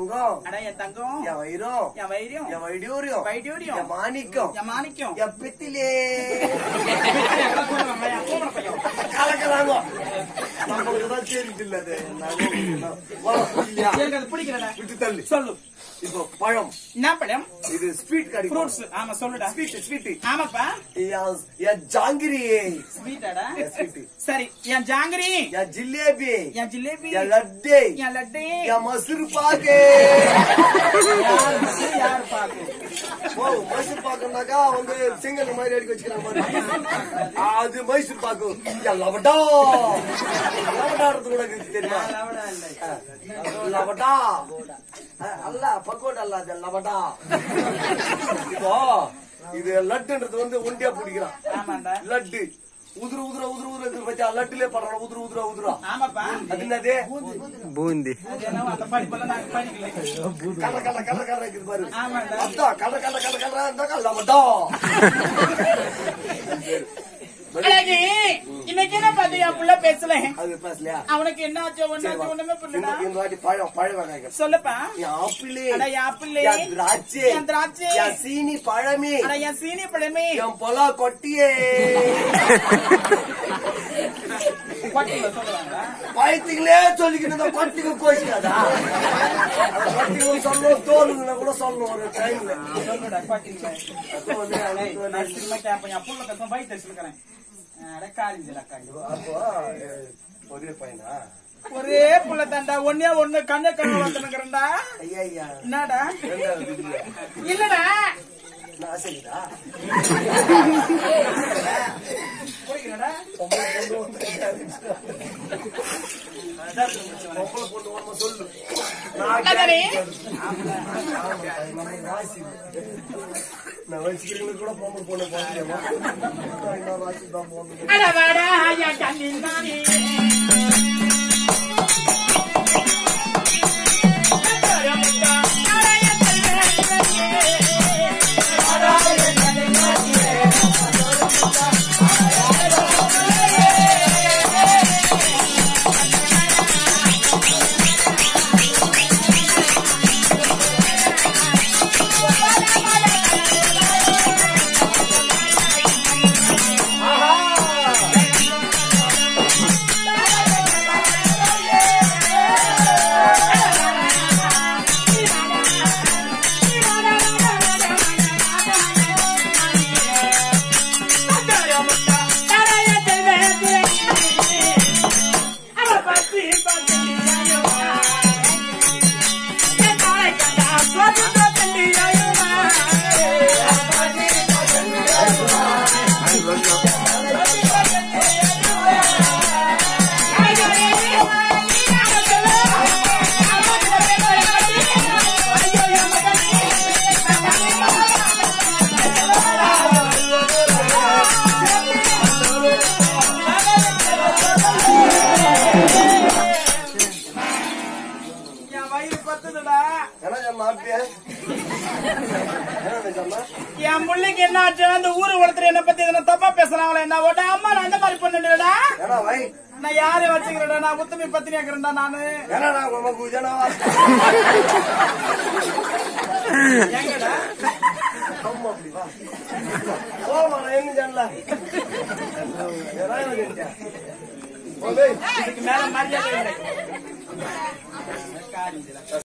தங்கம் அட என் தங்கம் என் வைரம் என் வைரியம் என் வைடூரியம் வைடூரியம் என் மாணிக்கம் என் மாணிக்கம் என் பித்திலே எல்லாம் கூப்பிடுவாங்க, என் கூப்பிட பையன். கலக்கிறாங்க நமக்கு தான் தெரியுது இல்ல அது நாங்க வா, இல்லையா? எனக்கு அது பிடிக்கலடா விட்டு தள்ளு சொல்லு இப்போ பழம் என்ன படம் இது ஸ்வீட் கிடைக்கும் ஃப்ரூட்ஸ் ஆமா சொல்லுடா ஸ்வீட் ஸ்வீட் ஆமாப்பா என் ஜாங்கிரி ஸ்வீட்டாடா என் sweet. சரி என் ஜாங்கிரி என் ஜிலேபி என் ஜிலேபி என் லட்டு என் லட்டு என் மசூர் பாக்கு யார் லட்டு, யார் பாக்கு ஓ மைசூர் பாக்குனாக்கா வந்து சிங்கல் மாதிரி அடிக்க வச்சுக்கிறாங்க மாதிரி அது மைசூர் பாக்கு என் லவடா லவடாடுறது கூட எனக்கு தெரியுமா லவடா இல்லை. லவடா அஹ், அல்ல பக்கோடா அல்ல அது லவடா இப்போ இது லட்டுன்றது வந்து ஒண்டியா பிடிக்கிறான் ஆமாண்டா லட்டு உதுரு உதுர உதுரு உதுர இருக்கு பத்தியா லட்டுலே படுறான் உதுரு உதுரா உதுரா ஆமாப்பா அது என்னது பூந்தி அது என்னவோ அந்த படிப்பெல்லாம் நாங்க படிக்கல கல கல கல கல இருக்குது பாரு ஆமாண்டா அதான் கல கல கல கல இருந்தாக்கா லவடா அழகி இன்னைக்கு என்ன பாத்தியா புள்ள பேசல அது பேசலையா அவனுக்கு என்ன ஆச்சு ஒன்னாச்சு ஒண்ணுமே புரியலடா இந்த வாட்டி பழம் பழம் வாங்க சொல்லப்பா என் ஆப்பிள் அட என் ஆப்பிள் என் திராட்சை என் திராட்சை என் சீனி பழமே அட என் சீனி பழமே என் பொலா கொட்டியே கொட்டில சொல்லுவாங்க பயத்துங்களே சொல்லிக்கிட்டு இருந்தா கொட்டிக்கு கோச்சிக்காதா கொட்டிக்கு சொல்லணும் தோலுங்கன்னா கூட சொல்லணும் ஒரு டைம்ல சொல்லுடா கொட்டில அப்போ வந்து ஏய், அது நான் சினிமா கேப்பேன் என் புள்ள கசம் பைக் வச்சிருக்கிறேன் அட காலிஞ்சல காலி அப்போ ஒரே பையனா ஒரே புள்ள தாண்டா ஒன்னே ஒண்ணு கண்ண கண்ணு வந்துருக்கிறேன்டா ஐயா ஐயா என்னடா ரெண்டாவது இதுல. இல்லடா நான் சரிடா புரியுதுடா பொம்பளை பொண்ணு பொம்பளை பொண்ணு ஒண்ணு சொல்லு நான் அதானே? நம்ம ராசி நான் வச்சுக்கிறீங்க கூட பொம்பளை பொண்ணு போகலையம்மா இன்னொரு ராசி தான் போகணும் அட வாடா என் கண்ணின் தானே என் வயிறு பத்துதுடா என்ன சொன்னா அப்படியே என்ன சொன்னா என் முள்ளைக்கு என்ன ஆச்சு அந்த ஊரு ஒருத்தர் என்ன பத்தி எதனா தப்பா பேசுறாங்களே என்ன ஓட்ட அம்மா நான் அந்த மாதிரி பண்ணுடா ஏன்னா வை நான் யாரை வச்சுக்கிறேன்டா நான் உத்தமி பத்தினி ஆக்குறேன்டா நானு ஏன்னா நான் உங்க பூஜனா எங்கடா அம்மா அப்படி வா போமா நான் என்ன சொன்னல இதுக்கு மேல மரியாதை இல்லை